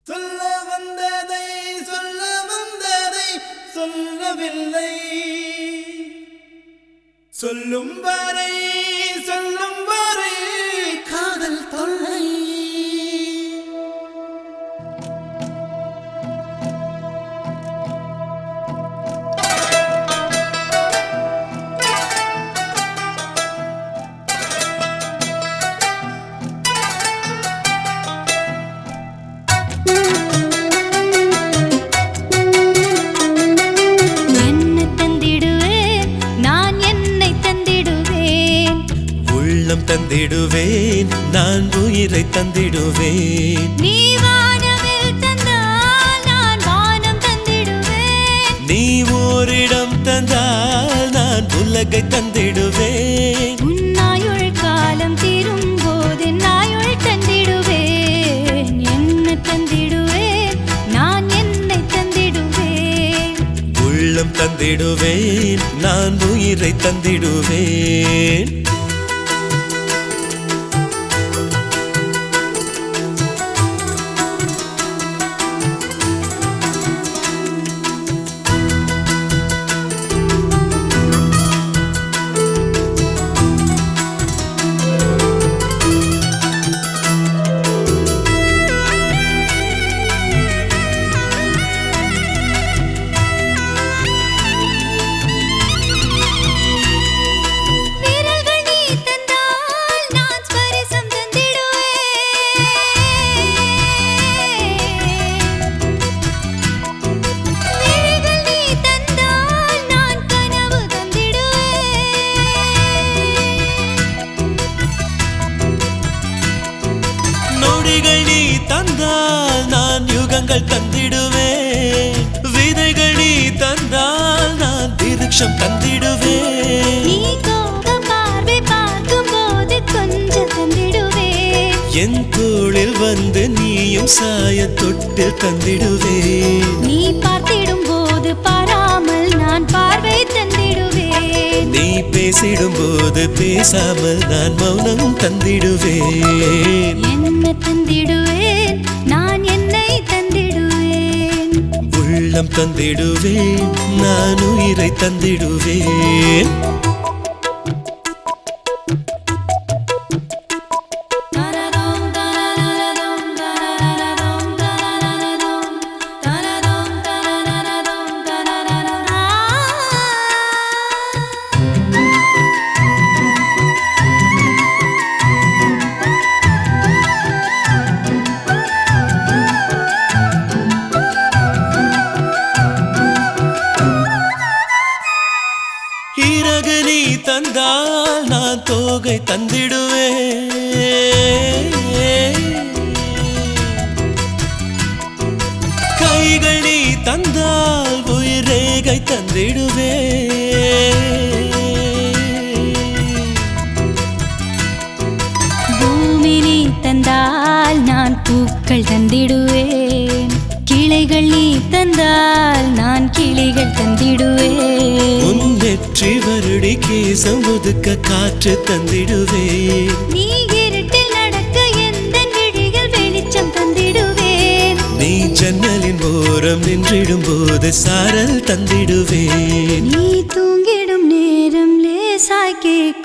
சொல்ல வந்ததை சொல்ல வந்ததை சொல்லவில்லை சொல்லும் வரை சொல்லும் வரை காதல் தொல்லை என்ன தந்திடுவேன் நான் என்னை தந்திடுவேன் உள்ளம் தந்திடுவேன் நான் உயிரை தந்திடுவேன் நீ வானவில் தந்தால் நான் வானம் தந்திடுவேன் நீ ஓரிடம் தந்தால் நான் உலகை தந்திடுவேன் உன்னாயுள் காலம் தீரும் போது நாயுள் தந்திடுவேன் என்ன தந்திடுவேன் நான் என்னை தந்திடுவேன் உள்ளம் தந்திடுவேன் நான் உயிரை தந்திடுவேன் விரல்கள் நீ தந்தால் நான் ஸ்பரிசம் தந்திடுவேன் விழிகள் நீ தந்தால் நான் கனவு தந்திடுவேன் நொடிகள் நீ தந்தால் நான் யுகங்கள் தந்திடுவேன் விதைகள் நீ தந்தால் நான் திருக்ஷம் தந்திடுவேன் நீ கோப பார்வை பார்க்கும்போது கொஞ்சம் தந்திடுவேன் என் தோளில் வந்து நீயும் சாய தொட்டு தந்திடுவேன் நீ பார்த்திடும் போது பாராமல் நான் பார்வை தந்திடுவேன் நீ பேசிடும்போது பேசாமல் நான் மௌனம் தந்திடுவேன் என்ன தந்திடுவேன் நான் என்னை தந்திடுவேன் உள்ளம் தந்திடுவேன் நான் உயிரை தந்திடுவேன் தரதோம் தரதரதோம் தரதரதோம் தரதரதோம் தரதோம் தரதரதோம் தரதரதோம் ஆ இறகு நீ தந்தால் நான் தோகை தந்திடுவேன் கைகள் நீ தந்தால் உயிரேகை தந்திடுவேன் பூமி நீ தந்தால் நான் பூக்கள் தந்திடுவேன் கிளைகள் நீ தந்தால் நான் கிளிகள் தந்திடுவேன் உன் வெற்றி வருடி கேசம் ஒதுக்க காற்று தந்திடுவேன் நீ இருட்டில் நடக்க எந்த விழிகள் வெளிச்சம் தந்திடுவேன் நீ ஜன்னலின் ஓரம் நின்றிடும் போது சாரல் தந்திடுவேன் நீ தூங்கிடும் நேரம் லேசாய் கேட்க